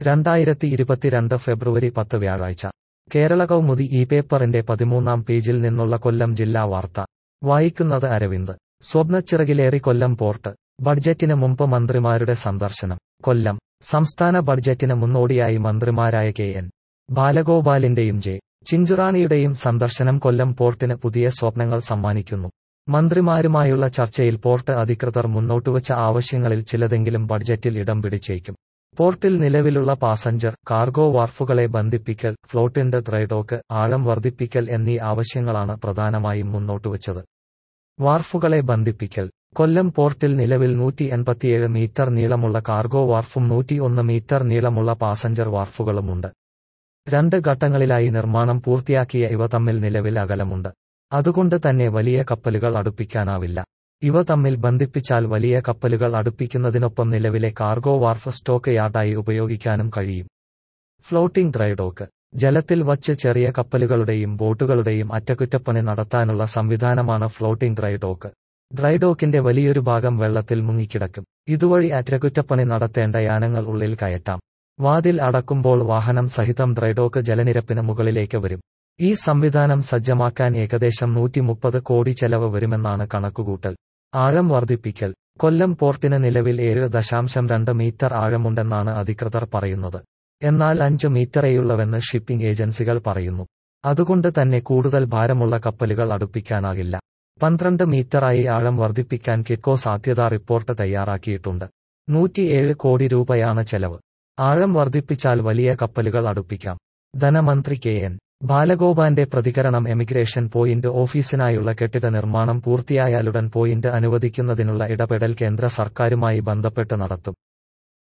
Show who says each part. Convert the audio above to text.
Speaker 1: രണ്ടായിരത്തി ഇരുപത്തിരണ്ട് ഫെബ്രുവരി പത്ത് വ്യാഴാഴ്ച കേരള കൗമുദി ഈ പേപ്പറിന്റെ പതിമൂന്നാം പേജിൽ നിന്നുള്ള കൊല്ലം ജില്ലാ വാർത്ത വായിക്കുന്നത് അരവിന്ദ് സ്വപ്നച്ചിറകിലേറി കൊല്ലം പോർട്ട് ബഡ്ജറ്റിന് മുമ്പ് മന്ത്രിമാരുടെ സന്ദർശനം കൊല്ലം സംസ്ഥാന ബഡ്ജറ്റിന് മുന്നോടിയായി മന്ത്രിമാരായ കെ എൻ ബാലഗോപാലിന്റെയും ജെ ചിഞ്ചുറാണിയുടെയും സന്ദർശനം കൊല്ലം പോർട്ടിന് പുതിയ സ്വപ്നങ്ങൾ സമ്മാനിക്കുന്നു മന്ത്രിമാരുമായുള്ള ചർച്ചയിൽ പോർട്ട് അധികൃതർ മുന്നോട്ടുവച്ച ആവശ്യങ്ങളിൽ ചിലതെങ്കിലും ബഡ്ജറ്റിൽ ഇടം പിടിച്ചേക്കും പോർട്ടിൽ നിലവിലുള്ള പാസഞ്ചർ കാർഗോ വാർഫുകളെ ബന്ധിപ്പിക്കൽ ഫ്ലോട്ടിന്റെ ഡ്രൈഡോക്ക് ആഴം വർദ്ധിപ്പിക്കൽ എന്നീ ആവശ്യങ്ങളാണ് പ്രധാനമായും മുന്നോട്ടുവച്ചത് വാർഫുകളെ ബന്ധിപ്പിക്കൽ കൊല്ലം പോർട്ടിൽ നിലവിൽ നൂറ്റി എൺപത്തിയേഴ് മീറ്റർ നീളമുള്ള കാർഗോ വാർഫും നൂറ്റിയൊന്ന് മീറ്റർ നീളമുള്ള പാസഞ്ചർ വാർഫുകളുമുണ്ട് രണ്ട് ഘട്ടങ്ങളിലായി നിർമ്മാണം പൂർത്തിയാക്കിയ ഇവ തമ്മിൽ നിലവിൽ അകലമുണ്ട് അതുകൊണ്ട് തന്നെ വലിയ കപ്പലുകൾ അടുപ്പിക്കാനാവില്ല ഇവ തമ്മിൽ ബന്ധിപ്പിച്ചാൽ വലിയ കപ്പലുകൾ അടുപ്പിക്കുന്നതിനൊപ്പം നിലവിലെ കാർഗോ വാർഫ് സ്റ്റോക്ക് യാർഡായി ഉപയോഗിക്കാനും കഴിയും ഫ്ലോട്ടിംഗ് ഡ്രൈഡോക്ക് ജലത്തിൽ വച്ച് ചെറിയ കപ്പലുകളുടെയും ബോട്ടുകളുടെയും അറ്റകുറ്റപ്പണി നടത്താനുള്ള സംവിധാനമാണ് ഫ്ലോട്ടിംഗ് ഡ്രൈഡോക്ക് ഡ്രൈഡോക്കിന്റെ വലിയൊരു ഭാഗം വെള്ളത്തിൽ മുങ്ങിക്കിടക്കും ഇതുവഴി അറ്റകുറ്റപ്പണി നടത്തേണ്ട യാനങ്ങൾ ഉള്ളിൽ കയറ്റാം വാതിൽ അടക്കുമ്പോൾ വാഹനം സഹിതം ഡ്രൈഡോക്ക് ജലനിരപ്പിന് മുകളിലേക്ക് വരും ഈ സംവിധാനം സജ്ജമാക്കാൻ ഏകദേശം നൂറ്റി മുപ്പത് കോടി ചെലവ് വരുമെന്നാണ് കണക്കുകൂട്ടൽ ആഴം വർദ്ധിപ്പിക്കൽ കൊല്ലം പോർട്ടിന് നിലവിൽ ഏഴ് ദശാംശം രണ്ട് മീറ്റർ ആഴമുണ്ടെന്നാണ് അധികൃതർ പറയുന്നത് എന്നാൽ അഞ്ച് മീറ്ററേയുള്ളവെന്ന് ഷിപ്പിംഗ് ഏജൻസികൾ പറയുന്നു അതുകൊണ്ട് തന്നെ കൂടുതൽ ഭാരമുള്ള കപ്പലുകൾ അടുപ്പിക്കാനാകില്ല പന്ത്രണ്ട് മീറ്ററായി ആഴം വർദ്ധിപ്പിക്കാൻ കിറ്റ്കോ സാധ്യതാ റിപ്പോർട്ട് തയ്യാറാക്കിയിട്ടുണ്ട് നൂറ്റിയേഴ് കോടി രൂപയാണ് ചെലവ് ആഴം വർദ്ധിപ്പിച്ചാൽ വലിയ കപ്പലുകൾ അടുപ്പിക്കാം ധനമന്ത്രി കെ എൻ ബാലഗോപാന്റെ പ്രതികരണം എമിഗ്രേഷൻ പോയിന്റ് ഓഫീസിനായുള്ള കെട്ടിട നിർമ്മാണം പൂർത്തിയായാലുടൻ പോയിന്റ് അനുവദിക്കുന്നതിനുള്ള ഇടപെടൽ കേന്ദ്ര സർക്കാരുമായി ബന്ധപ്പെട്ട് നടത്തും